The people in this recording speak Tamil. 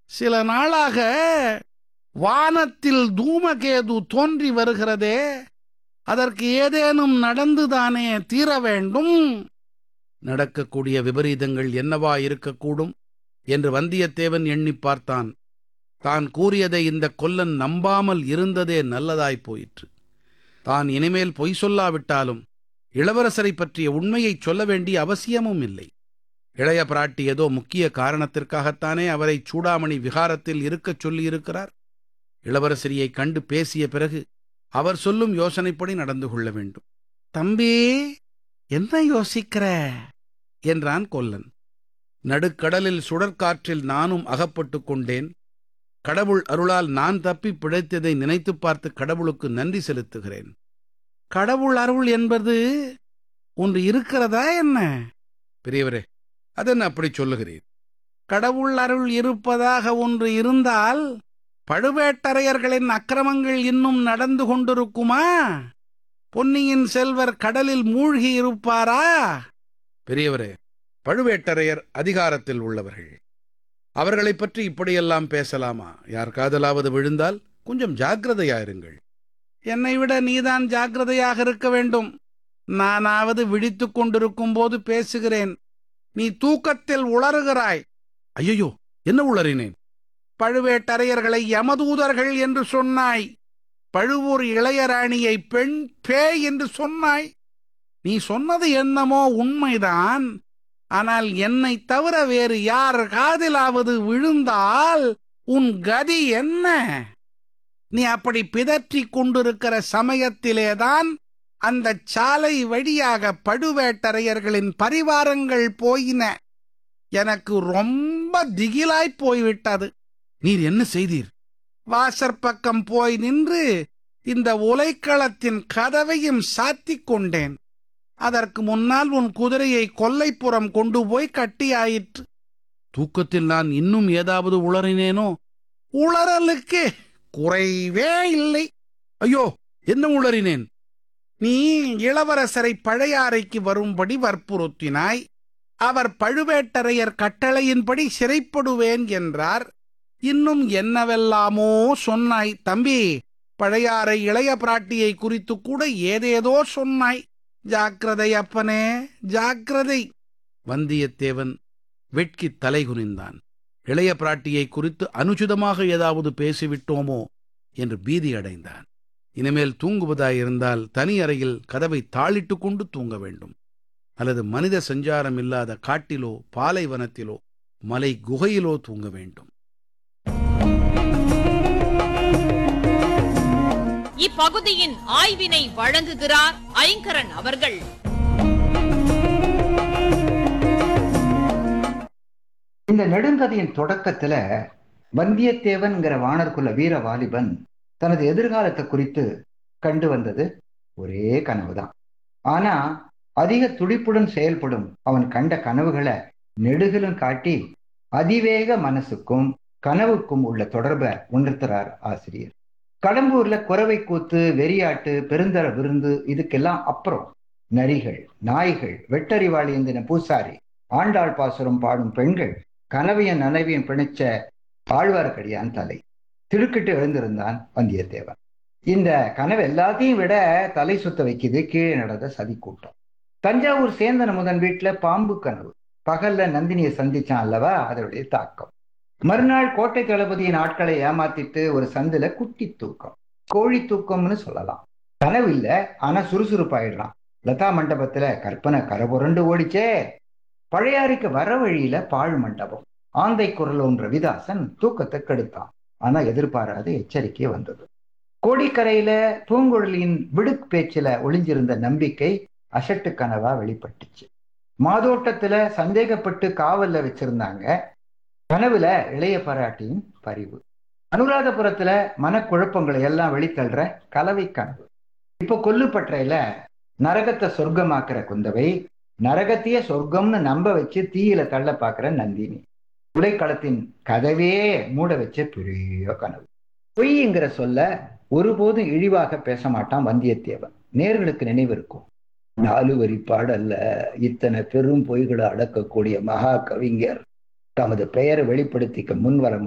சில நாளாக வானத்தில் தூமகேது தோன்றி வருகிறதே அதற்கு ஏதேனும் நடந்துதானே தீர வேண்டும் நடக்கக்கூடிய விபரீதங்கள் என்னவா இருக்கக்கூடும் என்று வந்தியத்தேவன் எண்ணிப் பார்த்தான் தான் கூறியதை இந்த கொல்லன் நம்பாமல் இருந்ததே நல்லதாய்ப் போயிற்று தான் இனிமேல் பொய் சொல்லாவிட்டாலும் இளவரசரை பற்றிய உண்மையைச் சொல்ல வேண்டிய அவசியமும் இல்லை இளைய பிராட்டி ஏதோ முக்கிய காரணத்திற்காகத்தானே அவரை சூடாமணி விகாரத்தில் இருக்கச் சொல்லியிருக்கிறார் இளவரசரியைக் கண்டு பேசிய பிறகு அவர் சொல்லும் யோசனைப்படி நடந்து கொள்ள வேண்டும் தம்பி என்ன யோசிக்கிற என்றான் கொல்லன் நடுக்கடலில் சுடற்காற்றில் நானும் அகப்பட்டுக் கொண்டேன் கடவுள் அருளால் நான் தப்பி பிழைத்ததை நினைத்துப் பார்த்து கடவுளுக்கு நன்றி செலுத்துகிறேன் கடவுள் அருள் என்பது ஒன்று இருக்கிறதா என்ன பெரியவரே அதென்ன அப்படி சொல்லுகிறீர் கடவுள் அருள் இருப்பதாக ஒன்று இருந்தால் பழுவேட்டரையர்களின் அக்கிரமங்கள் இன்னும் நடந்து கொண்டிருக்குமா பொன்னியின் செல்வர் கடலில் மூழ்கி இருப்பாரா பெரியவரே பழுவேட்டரையர் அதிகாரத்தில் உள்ளவர்கள் அவர்களைப் பற்றி இப்படியெல்லாம் பேசலாமா யார் காதலாவது விழுந்தால் கொஞ்சம் ஜாக்கிரதையாயிருங்கள் என்னை விட நீதான் ஜாக்கிரதையாக இருக்க வேண்டும் நானாவது விழித்துக் கொண்டிருக்கும் போது பேசுகிறேன் நீ தூக்கத்தில் உளறுகிறாய் ஐயோ என்ன உளறினேன் பழுவேட்டரையர்களை யமதூதர்கள் என்று சொன்னாய் பழுவூர் இளையராணியை பெண் பேய் என்று சொன்னாய் நீ சொன்னது என்னமோ உண்மைதான் ஆனால் என்னை தவிர வேறு யார் காதிலாவது விழுந்தால் உன் கதி என்ன நீ அப்படி பிதற்றிக் கொண்டிருக்கிற சமயத்திலேதான் அந்த சாலை வழியாக பழுவேட்டரையர்களின் பரிவாரங்கள் போயின எனக்கு ரொம்ப திகிலாய் போய்விட்டது நீர் என்ன செய்தீர் வாசற்பக்கம் போய் நின்று இந்த உலைக்களத்தின் கதவையும் சாத்திக் கொண்டேன் அதற்கு முன்னால் உன் குதிரையை கொல்லைப்புறம் கொண்டு போய் கட்டியாயிற்று தூக்கத்தில் நான் இன்னும் ஏதாவது உளறினேனோ உளறலுக்கு குறைவே இல்லை ஐயோ என்ன உளறினேன் நீ இளவரசரை பழையாறைக்கு வரும்படி வற்புறுத்தினாய் அவர் பழுவேட்டரையர் கட்டளையின்படி சிறைப்படுவேன் என்றார் இன்னும் என்னவெல்லாமோ சொன்னாய் தம்பி பழையாறை இளைய பிராட்டியை குறித்து கூட ஏதேதோ சொன்னாய் ஜாக்கிரதை அப்பனே ஜாக்கிரதை வந்தியத்தேவன் வெட்கித் தலைகுனிந்தான் இளைய பிராட்டியை குறித்து அனுச்சிதமாக ஏதாவது பேசிவிட்டோமோ என்று பீதி அடைந்தான் இனிமேல் தூங்குவதாயிருந்தால் தனி அறையில் கதவை தாளிட்டுக் கொண்டு தூங்க வேண்டும் அல்லது மனித சஞ்சாரம் இல்லாத காட்டிலோ பாலைவனத்திலோ மலை குகையிலோ தூங்க வேண்டும் இப்பகுதியின் ஆய்வினை வழங்குகிறார் ஐங்கரன் அவர்கள் இந்த நெடுங்கதையின் தொடக்கத்துல வந்தியத்தேவன்கிற வானர்குல வீர வாலிபன் தனது எதிர்காலத்தை குறித்து கண்டு வந்தது ஒரே கனவுதான் ஆனா அதிக துடிப்புடன் செயல்படும் அவன் கண்ட கனவுகளை நெடுகிலும் காட்டி அதிவேக மனசுக்கும் கனவுக்கும் உள்ள தொடர்பை உணர்த்துறார் ஆசிரியர் கடம்பூர்ல குறவை கூத்து வெறியாட்டு பெருந்தர விருந்து இதுக்கெல்லாம் அப்புறம் நரிகள் நாய்கள் வெட்டறிவாளி எந்தின பூசாரி ஆண்டாள் பாசுரம் பாடும் பெண்கள் கனவையும் நனவையும் பிணைச்ச ஆழ்வார்க்கடியான் தலை திடுக்கிட்டு எழுந்திருந்தான் வந்தியத்தேவன் இந்த கனவு எல்லாத்தையும் விட தலை சுத்த வைக்குது கீழே நடந்த சதி கூட்டம் தஞ்சாவூர் சேந்தன முதன் வீட்டுல பாம்பு கனவு பகல்ல நந்தினியை சந்திச்சான் அல்லவா அதனுடைய தாக்கம் மறுநாள் கோட்டை தளபதியின் ஆட்களை ஏமாத்திட்டு ஒரு சந்துல குட்டி தூக்கம் கோழி தூக்கம்னு சொல்லலாம் கனவு இல்ல ஆனா சுறுசுறுப்பாயிடுறான் லதா மண்டபத்துல கற்பனை கரபுரண்டு ஓடிச்சே பழையாறைக்கு வர வழியில பாழ் மண்டபம் ஆந்தை குரல் ஒன்ற விதாசன் தூக்கத்தை கெடுத்தான் ஆனா எதிர்பாராத எச்சரிக்கை வந்தது கோடிக்கரையில பூங்குழலியின் விடுக் பேச்சுல ஒளிஞ்சிருந்த நம்பிக்கை அசட்டு கனவா வெளிப்பட்டுச்சு மாதோட்டத்துல சந்தேகப்பட்டு காவல்ல வச்சிருந்தாங்க கனவுல இளைய பாராட்டியின் பரிவு அனுராதபுரத்துல மனக்குழப்பங்களை எல்லாம் வெளித்தள்ளுற கலவை கனவு இப்போ கொல்லுப்பற்றையில நரகத்தை சொர்க்கமாக்குற குந்தவை நரகத்தைய சொர்க்கம்னு நம்ப வச்சு தீயில தள்ள பாக்குற நந்தினி உலைக்களத்தின் கதவே மூட வச்ச பெரிய கனவு பொய்ங்கிற சொல்ல ஒருபோதும் இழிவாக பேச மாட்டான் வந்தியத்தேவன் நேர்களுக்கு நினைவு இருக்கும் நாலு வரி பாடல்ல இத்தனை பெரும் பொய்களை அடக்கக்கூடிய மகா கவிஞர் தமது பெயரை வெளிப்படுத்திக்க முன்வர